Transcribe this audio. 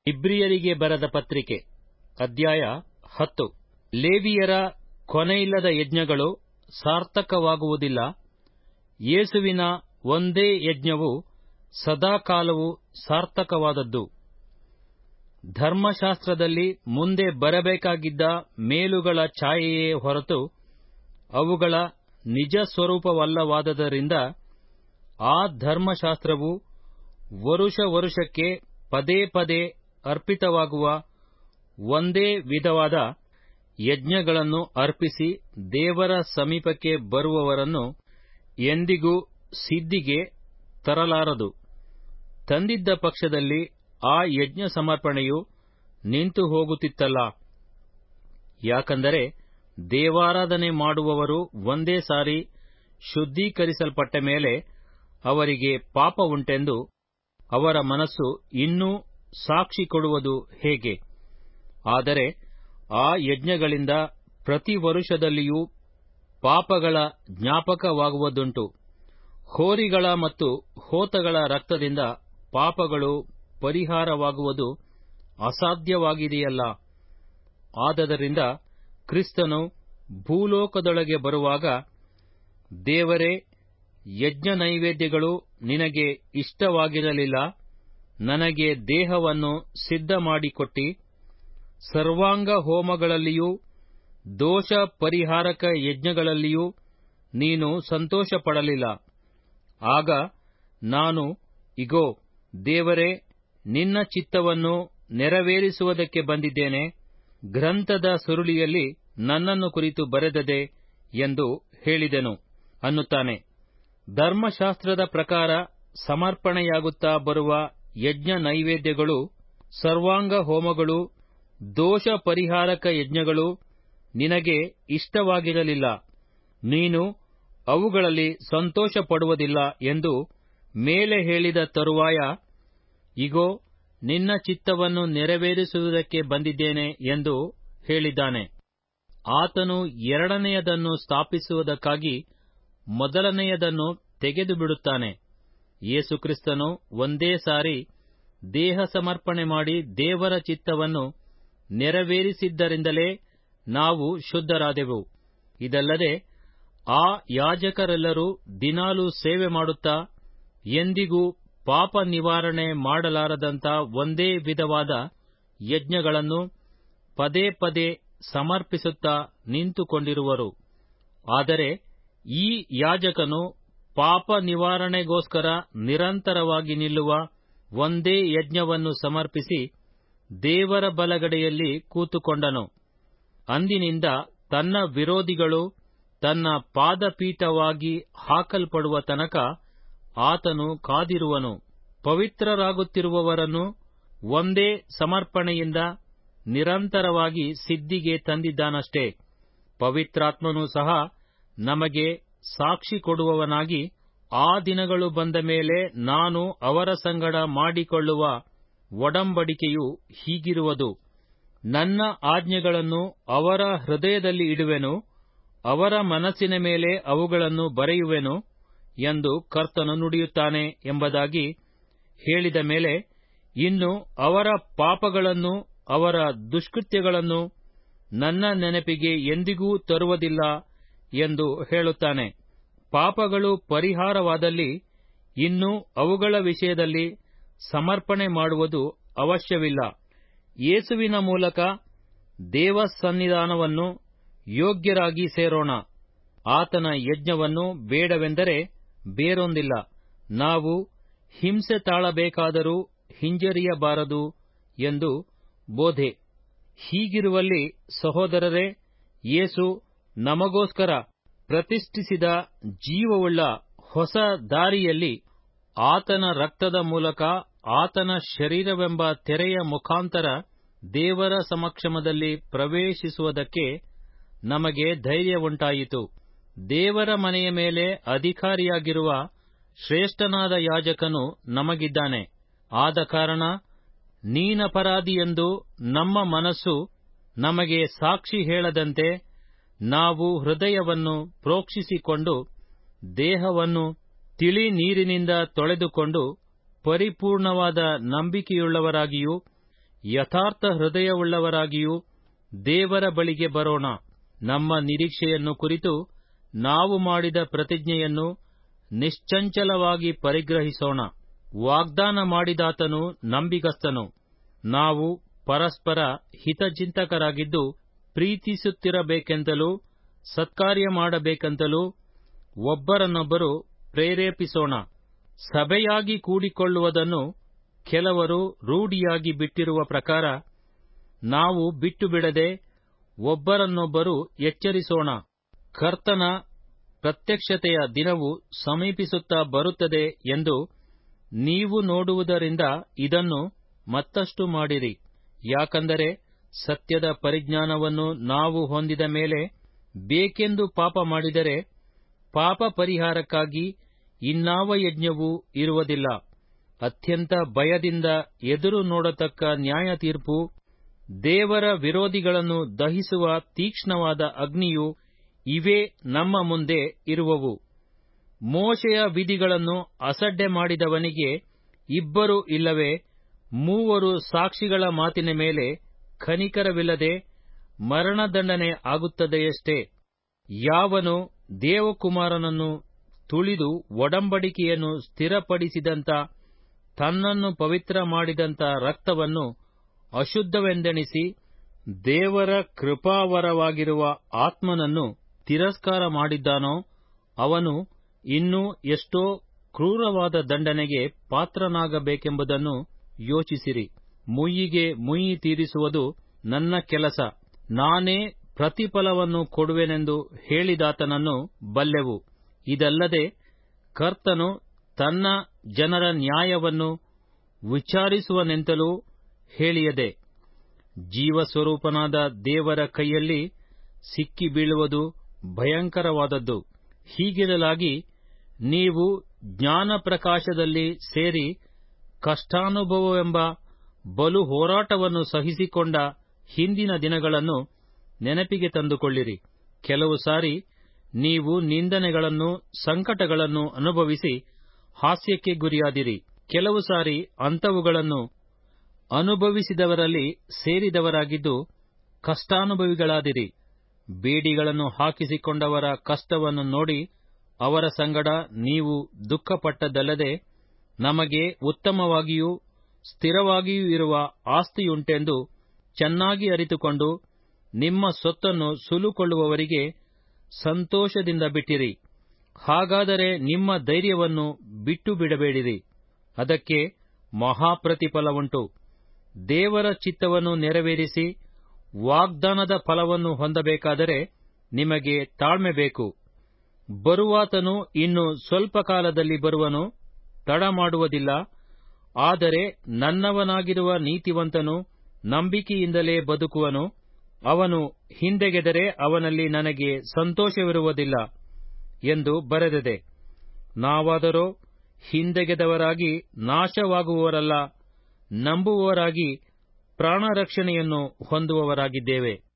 ಇಬ್ರಿಯರಿಗೆ ಬರೆದ ಪತ್ರಿಕೆ ಅಧ್ಯಾಯ ಹತ್ತು ಲೇವಿಯರ ಕೊನೆಯಿಲ್ಲದ ಯಜ್ಞಗಳು ಸಾರ್ಥಕವಾಗುವುದಿಲ್ಲ ಯೇಸುವಿನ ಒಂದೇ ಯಜ್ಞವು ಸದಾಕಾಲವೂ ಸಾರ್ಥಕವಾದದ್ದು ಧರ್ಮಶಾಸ್ತ್ರದಲ್ಲಿ ಮುಂದೆ ಬರಬೇಕಾಗಿದ್ದ ಮೇಲುಗಳ ಛಾಯೆಯೇ ಹೊರತು ಅವುಗಳ ನಿಜ ಸ್ವರೂಪವಲ್ಲವಾದ್ದರಿಂದ ಆ ಧರ್ಮಶಾಸ್ತ್ರವು ವರುಷ ವರುಷಕ್ಕೆ ಪದೇ ಪದೇ ಅರ್ಪಿತವಾಗುವ ಒಂದೇ ವಿಧವಾದ ಯಜ್ಞಗಳನ್ನು ಅರ್ಪಿಸಿ ದೇವರ ಸಮೀಪಕ್ಕೆ ಬರುವವರನ್ನು ಎಂದಿಗೂ ಸಿದ್ಧಿಗೆ ತರಲಾರದು ತಂದಿದ್ದ ಪಕ್ಷದಲ್ಲಿ ಆ ಯಜ್ಞ ಸಮರ್ಪಣೆಯು ನಿಂತು ಹೋಗುತ್ತಿತ್ತಲ್ಲ ಯಾಕಂದರೆ ದೇವಾರಾಧನೆ ಮಾಡುವವರು ಒಂದೇ ಸಾರಿ ಶುದ್ಧೀಕರಿಸಲ್ಪಟ್ಟ ಮೇಲೆ ಅವರಿಗೆ ಪಾಪ ಉಂಟೆಂದು ಅವರ ಮನಸ್ಸು ಇನ್ನೂ ಸಾಕ್ಷಿ ಕೊಡುವುದು ಹೇಗೆ ಆದರೆ ಆ ಯಜ್ಞಗಳಿಂದ ಪ್ರತಿ ವರುಷದಲ್ಲಿಯೂ ಪಾಪಗಳ ಜ್ಞಾಪಕವಾಗುವುದುಂಟು ಹೋರಿಗಳ ಮತ್ತು ಹೋತಗಳ ರಕ್ತದಿಂದ ಪಾಪಗಳು ಪರಿಹಾರವಾಗುವುದು ಅಸಾಧ್ಯವಾಗಿದೆಯಲ್ಲ ಆದದರಿಂದ ಕ್ರಿಸ್ತನು ಭೂಲೋಕದೊಳಗೆ ಬರುವಾಗ ದೇವರೇ ಯಜ್ಞ ನೈವೇದ್ಯಗಳು ನಿನಗೆ ಇಷ್ಟವಾಗಿರಲಿಲ್ಲ ನನಗೆ ದೇಹವನ್ನು ಸಿದ್ಧ ಮಾಡಿಕೊಟ್ಟಿ ಸರ್ವಾಂಗ ಹೋಮಗಳಲ್ಲಿಯೂ ದೋಷ ಪರಿಹಾರಕ ಯಜ್ಞಗಳಲ್ಲಿಯೂ ನೀನು ಸಂತೋಷಪಡಲಿಲ್ಲ ಆಗ ನಾನು ಇಗೋ ದೇವರೇ ನಿನ್ನ ಚಿತ್ತವನ್ನು ನೆರವೇರಿಸುವುದಕ್ಕೆ ಬಂದಿದ್ದೇನೆ ಗ್ರಂಥದ ಸುರುಳಿಯಲ್ಲಿ ನನ್ನನ್ನು ಕುರಿತು ಬರೆದದೆ ಎಂದು ಹೇಳಿದೆನು ಅನ್ನುತ್ತಾನೆ ಧರ್ಮಶಾಸ್ತ್ರದ ಪ್ರಕಾರ ಸಮರ್ಪಣೆಯಾಗುತ್ತಾ ಬರುವ ಯಜ್ಞ ನೈವೇದ್ಯಗಳು ಸರ್ವಾಂಗ ಹೋಮಗಳು ದೋಷ ಪರಿಹಾರಕ ಯಜ್ಞಗಳು ನಿನಗೆ ಇಷ್ಟವಾಗಿರಲಿಲ್ಲ ನೀನು ಅವುಗಳಲ್ಲಿ ಸಂತೋಷಪಡುವುದಿಲ್ಲ ಎಂದು ಮೇಲೆ ಹೇಳಿದ ತರುವಾಯ ಇಗೋ ನಿನ್ನ ಚಿತ್ತವನ್ನು ನೆರವೇರಿಸುವುದಕ್ಕೆ ಬಂದಿದ್ದೇನೆ ಎಂದು ಹೇಳಿದ್ದಾನೆ ಆತನು ಎರಡನೆಯದನ್ನು ಸ್ಥಾಪಿಸುವುದಕ್ಕಾಗಿ ಮೊದಲನೆಯದನ್ನು ತೆಗೆದುಬಿಡುತ್ತಾನೆ ಯೇಸುಕ್ರಿಸ್ತನು ಒಂದೇ ಸಾರಿ ದೇಹ ಸಮರ್ಪಣೆ ಮಾಡಿ ದೇವರ ಚಿತ್ತವನ್ನು ನೆರವೇರಿಸಿದ್ದರಿಂದಲೇ ನಾವು ಶುದ್ಧರಾದೆವು ಇದಲ್ಲದೆ ಆ ಯಾಜಕರೆಲ್ಲರೂ ದಿನಾಲೂ ಸೇವೆ ಮಾಡುತ್ತಾ ಎಂದಿಗೂ ಪಾಪ ನಿವಾರಣೆ ಮಾಡಲಾರದಂಥ ಒಂದೇ ವಿಧವಾದ ಯಜ್ಞಗಳನ್ನು ಪದೇ ಪದೇ ಸಮರ್ಪಿಸುತ್ತಾ ನಿಂತುಕೊಂಡಿರುವರು ಆದರೆ ಈ ಯಾಜಕನು ಪಾಪ ನಿವಾರಣೆಗೋಸ್ಕರ ನಿರಂತರವಾಗಿ ನಿಲ್ಲುವ ಒಂದೇ ಯಜ್ಞವನ್ನು ಸಮರ್ಪಿಸಿ ದೇವರ ಬಲಗಡೆಯಲ್ಲಿ ಕೂತುಕೊಂಡನು ಅಂದಿನಿಂದ ತನ್ನ ವಿರೋಧಿಗಳು ತನ್ನ ಪಾದಪೀಠವಾಗಿ ಹಾಕಲ್ಪಡುವ ತನಕ ಆತನು ಕಾದಿರುವನು ಪವಿತ್ರರಾಗುತ್ತಿರುವವರನ್ನು ಒಂದೇ ಸಮರ್ಪಣೆಯಿಂದ ನಿರಂತರವಾಗಿ ಸಿದ್ಧಿಗೆ ತಂದಿದ್ದಾನಷ್ಟೇ ಪವಿತ್ರಾತ್ಮನೂ ಸಹ ನಮಗೆ ಸಾಕ್ಷಿ ಕೊಡುವವನಾಗಿ ಆ ದಿನಗಳು ಬಂದ ಮೇಲೆ ನಾನು ಅವರ ಸಂಗಡ ಮಾಡಿಕೊಳ್ಳುವ ಒಡಂಬಡಿಕೆಯು ಹೀಗಿರುವುದು ನನ್ನ ಆಜ್ಞೆಗಳನ್ನು ಅವರ ಹೃದಯದಲ್ಲಿ ಇಡುವೆನು ಅವರ ಮನಸ್ಸಿನ ಮೇಲೆ ಅವುಗಳನ್ನು ಬರೆಯುವೆನು ಎಂದು ಕರ್ತನು ನುಡಿಯುತ್ತಾನೆ ಎಂಬುದಾಗಿ ಹೇಳಿದ ಮೇಲೆ ಇನ್ನು ಅವರ ಪಾಪಗಳನ್ನು ಅವರ ದುಷ್ಕೃತ್ಯಗಳನ್ನು ನನ್ನ ನೆನಪಿಗೆ ಎಂದಿಗೂ ತರುವುದಿಲ್ಲ ಎಂದು ಹೇಳುತ್ತಾನೆ ಪಾಪಗಳು ಪರಿಹಾರವಾದಲ್ಲಿ ಇನ್ನು ಅವುಗಳ ವಿಷಯದಲ್ಲಿ ಸಮರ್ಪಣೆ ಮಾಡುವುದು ಅವಶ್ಯವಿಲ್ಲ ಯೇಸುವಿನ ಮೂಲಕ ದೇವಸನ್ನಿಧಾನವನ್ನು ಯೋಗ್ಯರಾಗಿ ಸೇರೋಣ ಆತನ ಯಜ್ಞವನ್ನು ಬೇಡವೆಂದರೆ ಬೇರೊಂದಿಲ್ಲ ನಾವು ಹಿಂಸೆ ತಾಳಬೇಕಾದರೂ ಹಿಂಜರಿಯಬಾರದು ಎಂದು ಬೋಧೆ ಹೀಗಿರುವಲ್ಲಿ ಸಹೋದರರೇ ಯೇಸು ನಮಗೋಸ್ಕರ ಪ್ರತಿಷ್ಠಿಸಿದ ಜೀವವುಳ್ಳ ಹೊಸ ದಾರಿಯಲ್ಲಿ ಆತನ ರಕ್ತದ ಮೂಲಕ ಆತನ ಶರೀರವೆಂಬ ತೆರೆಯ ಮುಖಾಂತರ ದೇವರ ಸಮಕ್ಷಮದಲ್ಲಿ ಪ್ರವೇಶಿಸುವುದಕ್ಕೆ ನಮಗೆ ಧೈರ್ಯ ಉಂಟಾಯಿತು ದೇವರ ಮನೆಯ ಮೇಲೆ ಅಧಿಕಾರಿಯಾಗಿರುವ ಶ್ರೇಷ್ಠನಾದ ಯಾಜಕನು ನಮಗಿದ್ದಾನೆ ಆದ ಕಾರಣ ನೀನಪರಾಧಿಯೆಂದು ನಮ್ಮ ಮನಸ್ಸು ನಮಗೆ ಸಾಕ್ಷಿ ಹೇಳದಂತೆ ನಾವು ಹೃದಯವನ್ನು ಪ್ರೋಕ್ಷಿಸಿಕೊಂಡು ದೇಹವನ್ನು ತಿಳಿ ನೀರಿನಿಂದ ತೊಳೆದುಕೊಂಡು ಪರಿಪೂರ್ಣವಾದ ನಂಬಿಕೆಯುಳ್ಳವರಾಗಿಯೂ ಯಥಾರ್ಥ ಹೃದಯವುಳ್ಳವರಾಗಿಯೂ ದೇವರ ಬಳಿಗೆ ಬರೋಣ ನಮ್ಮ ನಿರೀಕ್ಷೆಯನ್ನು ಕುರಿತು ನಾವು ಮಾಡಿದ ಪ್ರತಿಜ್ಞೆಯನ್ನು ನಿಶ್ಚಂಚಲವಾಗಿ ಪರಿಗ್ರಹಿಸೋಣ ವಾಗ್ದಾನ ಮಾಡಿದಾತನು ನಂಬಿಗಸ್ತನು ನಾವು ಪರಸ್ಪರ ಹಿತಚಿಂತಕರಾಗಿದ್ದು ಪ್ರೀತಿಸುತ್ತಿರಬೇಕೆಂತಲೂ ಸತ್ಕಾರ್ಯ ಮಾಡಬೇಕೆಂತಲೂ ಒಬ್ಬರನ್ನೊಬ್ಬರು ಪ್ರೇರೇಪಿಸೋಣ ಸಭೆಯಾಗಿ ಕೂಡಿಕೊಳ್ಳುವುದನ್ನು ಕೆಲವರು ರೂಢಿಯಾಗಿ ಬಿಟ್ಟಿರುವ ಪ್ರಕಾರ ನಾವು ಬಿಟ್ಟು ಬಿಡದೆ ಒಬ್ಬರನ್ನೊಬ್ಬರು ಎಚ್ಚರಿಸೋಣ ಕರ್ತನ ಪ್ರತ್ಯಕ್ಷತೆಯ ದಿನವು ಸಮೀಪಿಸುತ್ತಾ ಬರುತ್ತದೆ ಎಂದು ನೀವು ನೋಡುವುದರಿಂದ ಇದನ್ನು ಮತ್ತಷ್ಟು ಮಾಡಿರಿ ಯಾಕಂದರೆ ಸತ್ಯದ ಪರಿಜ್ಞಾನವನ್ನು ನಾವು ಹೊಂದಿದ ಮೇಲೆ ಬೇಕೆಂದು ಪಾಪ ಮಾಡಿದರೆ ಪಾಪ ಪರಿಹಾರಕ್ಕಾಗಿ ಇನ್ನಾವ ಯಜ್ಞವೂ ಇರುವುದಿಲ್ಲ ಅತ್ಯಂತ ಭಯದಿಂದ ಎದುರು ನೋಡತಕ್ಕ ನ್ಯಾಯತೀರ್ಪು ದೇವರ ವಿರೋಧಿಗಳನ್ನು ದಹಿಸುವ ತೀಕ್ಷ್ಣವಾದ ಅಗ್ನಿಯು ಇವೇ ನಮ್ಮ ಮುಂದೆ ಇರುವವು ಮೋಶೆಯ ವಿಧಿಗಳನ್ನು ಅಸಡ್ಡೆ ಮಾಡಿದವನಿಗೆ ಇಬ್ಬರು ಇಲ್ಲವೇ ಮೂವರು ಸಾಕ್ಷಿಗಳ ಮಾತಿನ ಮೇಲೆ ಕನಿಕರವಿಲ್ಲದೆ ಮರಣದಂಡನೆ ಆಗುತ್ತದೆಯಷ್ಟೇ ಯಾವನು ದೇವಕುಮಾರನನ್ನು ತುಳಿದು ಒಡಂಬಡಿಕೆಯನ್ನು ಸ್ಥಿರಪಡಿಸಿದಂತ ತನ್ನನ್ನು ಪವಿತ್ರ ಮಾಡಿದಂತ ರಕ್ತವನ್ನು ಅಶುದ್ಧವೆಂದೆಣಿಸಿ ದೇವರ ಕೃಪಾವರವಾಗಿರುವ ಆತ್ಮನನ್ನು ತಿರಸ್ಕಾರ ಮಾಡಿದ್ದಾನೋ ಅವನು ಇನ್ನೂ ಎಷ್ಟೋ ಕ್ರೂರವಾದ ದಂಡನೆಗೆ ಪಾತ್ರನಾಗಬೇಕೆಂಬುದನ್ನು ಯೋಚಿಸಿರಿ ಮುಯ್ಯಿಗೆ ಮುಯ್ಯಿ ತೀರಿಸುವುದು ನನ್ನ ಕೆಲಸ ನಾನೇ ಪ್ರತಿಫಲವನ್ನು ಕೊಡುವೆನೆಂದು ಹೇಳಿದಾತನನ್ನು ಬಲ್ಲೆವು ಇದಲ್ಲದೆ ಕರ್ತನು ತನ್ನ ಜನರ ನ್ಯಾಯವನ್ನು ವಿಚಾರಿಸುವನೆಂತಲೂ ಹೇಳಿಯದೆ ಜೀವಸ್ವರೂಪನಾದ ದೇವರ ಕೈಯಲ್ಲಿ ಸಿಕ್ಕಿ ಬೀಳುವುದು ಭಯಂಕರವಾದದ್ದು ಹೀಗಿರಲಾಗಿ ನೀವು ಜ್ಞಾನ ಪ್ರಕಾಶದಲ್ಲಿ ಸೇರಿ ಕಷ್ಟಾನುಭವವೆಂಬ ಬಲು ಹೋರಾಟವನ್ನು ಸಹಿಸಿಕೊಂಡ ಹಿಂದಿನ ದಿನಗಳನ್ನು ನೆನಪಿಗೆ ತಂದುಕೊಳ್ಳಿರಿ ಕೆಲವು ಸಾರಿ ನೀವು ನಿಂದನೆಗಳನ್ನು ಸಂಕಟಗಳನ್ನು ಅನುಭವಿಸಿ ಹಾಸ್ಯಕ್ಕೆ ಗುರಿಯಾದಿರಿ ಕೆಲವು ಸಾರಿ ಅಂಥವುಗಳನ್ನು ಅನುಭವಿಸಿದವರಲ್ಲಿ ಸೇರಿದವರಾಗಿದ್ದು ಕಷ್ಟಾನುಭವಿಗಳಾದಿರಿ ಬೇಡಿಗಳನ್ನು ಹಾಕಿಸಿಕೊಂಡವರ ಕಷ್ಟವನ್ನು ನೋಡಿ ಅವರ ಸಂಗಡ ನೀವು ದುಃಖಪಟ್ಟದ್ದಲ್ಲದೆ ನಮಗೆ ಉತ್ತಮವಾಗಿಯೂ ಸ್ಥಿರವಾಗಿಯೂ ಇರುವ ಆಸ್ತಿಯುಂಟೆಂದು ಚೆನ್ನಾಗಿ ಅರಿತುಕೊಂಡು ನಿಮ್ಮ ಸೊತ್ತನ್ನು ಸುಲುಕೊಳ್ಳುವವರಿಗೆ ಸಂತೋಷದಿಂದ ಬಿಟ್ಟಿರಿ ಹಾಗಾದರೆ ನಿಮ್ಮ ಧೈರ್ಯವನ್ನು ಬಿಟ್ಟು ಬಿಡಬೇಡಿರಿ ಅದಕ್ಕೆ ಮಹಾಪ್ರತಿಫಲವುಂಟು ದೇವರ ಚಿತ್ತವನ್ನು ನೆರವೇರಿಸಿ ವಾಗ್ದಾನದ ಫಲವನ್ನು ಹೊಂದಬೇಕಾದರೆ ನಿಮಗೆ ತಾಳ್ಮೆ ಬೇಕು ಬರುವಾತನು ಇನ್ನು ಸ್ವಲ್ಪ ಕಾಲದಲ್ಲಿ ಬರುವನು ತಡ ಮಾಡುವುದಿಲ್ಲ ಆದರೆ ನನ್ನವನಾಗಿರುವ ನೀತಿವಂತನು ನಂಬಿಕೆಯಿಂದಲೇ ಬದುಕುವನು ಅವನು ಹಿಂದೆಗೆದರೆ ಅವನಲ್ಲಿ ನನಗೆ ಸಂತೋಷವಿರುವುದಿಲ್ಲ ಎಂದು ಬರೆದಿದೆ ನಾವಾದರೋ ಹಿಂದೆಗೆದವರಾಗಿ ನಾಶವಾಗುವವರಲ್ಲ ನಂಬುವವರಾಗಿ ಪ್ರಾಣರಕ್ಷಣೆಯನ್ನು ಹೊಂದುವವರಾಗಿದ್ದೇವೆ